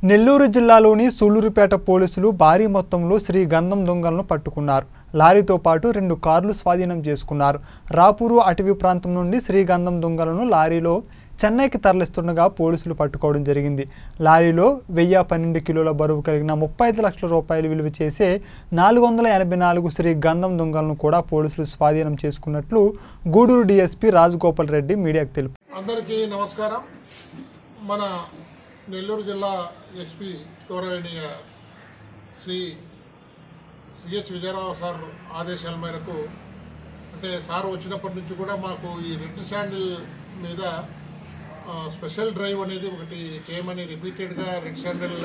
నెల్లూరు జిల్లాలోని సూళ్లూరుపేట పోలీసులు భారీ మొత్తంలో శ్రీగంధం దొంగలను పట్టుకున్నారు లారీతో పాటు రెండు కార్లు స్వాధీనం చేసుకున్నారు రాపూరు అటవీ ప్రాంతం నుండి శ్రీగంధం దొంగలను లారీలో చెన్నైకి తరలిస్తుండగా పోలీసులు పట్టుకోవడం జరిగింది లారీలో వెయ్యి పన్నెండు కిలోల బరువు కలిగిన ముప్పై ఐదు లక్షల రూపాయలు విలువ చేసే నాలుగు వందల ఎనభై నాలుగు శ్రీ గంధం దొంగలను కూడా పోలీసులు స్వాధీనం చేసుకున్నట్లు గూడూరు డీఎస్పీ రాజగోపాల్ రెడ్డి మీడియాకు తెలిపారు అందరికీ నమస్కారం మన నెల్లూరు జిల్లా ఎస్పీ గౌరవనీయ శ్రీ సిహెచ్ విజయరావు సార్ ఆదేశాల మేరకు అంటే సార్ వచ్చినప్పటి నుంచి కూడా మాకు ఈ రెడ్ శాండిల్ మీద ఆ, స్పెషల్ డ్రైవ్ అనేది ఒకటి చేయమని రిపీటెడ్గా రెడ్ శాండిల్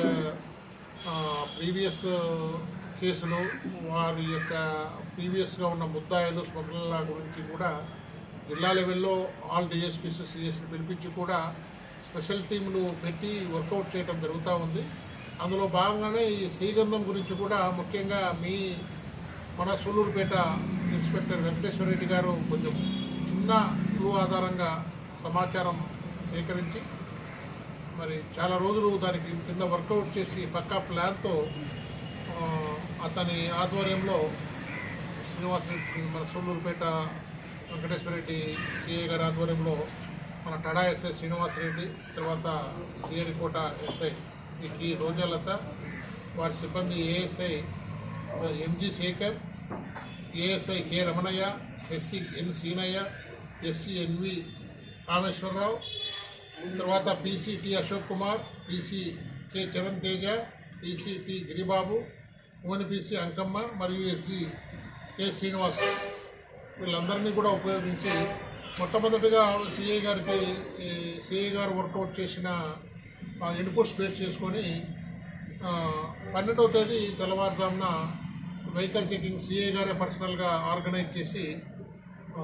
ప్రీవియస్ కేసులు వారి యొక్క ప్రీవియస్గా ఉన్న ముద్దాయిలు స్మగ్లర్ల గురించి కూడా జిల్లా లెవెల్లో ఆల్ డిఎస్పీస్ సిఎస్ని పిలిపించి కూడా స్పెషల్ టీంను పెట్టి వర్కౌట్ చేయడం జరుగుతూ ఉంది అందులో భాగంగానే ఈ శ్రీగంధం గురించి కూడా ముఖ్యంగా మీ మన సూలూరుపేట ఇన్స్పెక్టర్ వెంకటేశ్వర రెడ్డి గారు కొంచెం చిన్న క్లూ ఆధారంగా సమాచారం సేకరించి మరి చాలా రోజులు దానికి కింద వర్కౌట్ చేసి పక్కా ప్లాన్తో ఆ, అతని ఆధ్వర్యంలో శ్రీనివాస్ రెడ్డి మన సూళ్ళూరుపేట వెంకటేశ్వర రెడ్డి సిఐ గారి ఆధ్వర్యంలో మన టడా ఎస్ఐ శ్రీనివాస్ రెడ్డి తర్వాత శ్రీహరికోట ఎస్ఐ శ్రీ కి రోజాలత వారి సిబ్బంది ASI MG Sekhar ASI K Ramanaiah SI N Seenaiah SI NV Kameswararao తర్వాత PCT Ashok Kumar PC K Charan Teja PCT Giribabu ఓనిపీసీ అంకమ్మ మరియు ఎస్సీ కె శ్రీనివాస్ వీళ్ళందరినీ కూడా ఉపయోగించి మొట్టమొదటిగా సిఐ గారికి ఈ సిఐ గారు వర్కౌట్ చేసిన ఇన్పుట్స్ బేస్ చేసుకొని ఆ, పన్నెండవ తేదీ తెల్లవారుజామున వెహికల్ చెకింగ్ సిఐ గారే పర్సనల్గా ఆర్గనైజ్ చేసి ఆ,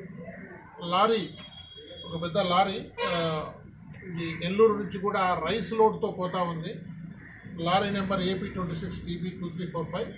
లారీ ఒక పెద్ద లారీ ఆ, ఇది నెల్లూరు నుంచి కూడా రైస్ లోడ్తో పోతా ఉంది lorry number AP twenty six TB two three four five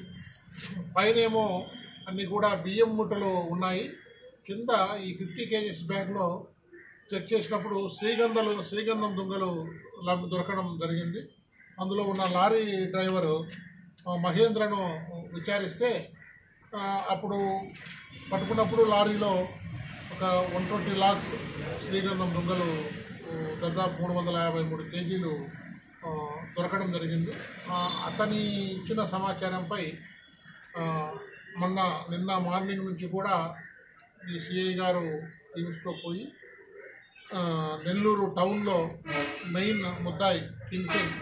పైనేమో అన్నీ కూడా బియ్యం మూటలు ఉన్నాయి కింద ఈ ఫిఫ్టీ కేజీస్ బ్యాగ్లో చెక్ చేసినప్పుడు శ్రీగంధలు శ్రీగంధం దుంగలు లబ్ దొరకడం జరిగింది అందులో ఉన్న లారీ డ్రైవరు ఆ, మహేంద్రను విచారిస్తే ఆ, అప్పుడు పట్టుకున్నప్పుడు లారీలో ఒక వన్ ట్వంటీ లాక్స్ శ్రీగంధం దుంగలు ఆ, దాదాపు మూడు వందల యాభై మూడు కేజీలు ఆ, దొరకడం జరిగింది ఆ, అతని ఇచ్చిన సమాచారంపై ఆ, మొన్న నిన్న మార్నింగ్ నుంచి కూడా ఈ సిఐ గారు టీమ్స్తో పోయి ఆ, నెల్లూరు టౌన్లో మెయిన్ ముద్దాయి కింగ్ పిన్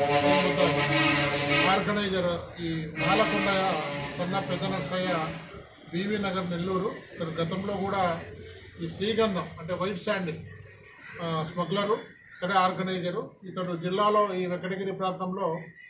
ఆర్గనైజర్ ఈ మాలకొండ కన్న పెద్ద నర్సయ్య బీవీ నగర్ నెల్లూరు ఇతను గతంలో కూడా ఈ శ్రీగంధం అంటే వైట్ శాండిల్ స్మగ్లరు ఇక్కడే ఆర్గనైజరు ఇతడు జిల్లాలో ఈ వెంకటగిరి ప్రాంతంలో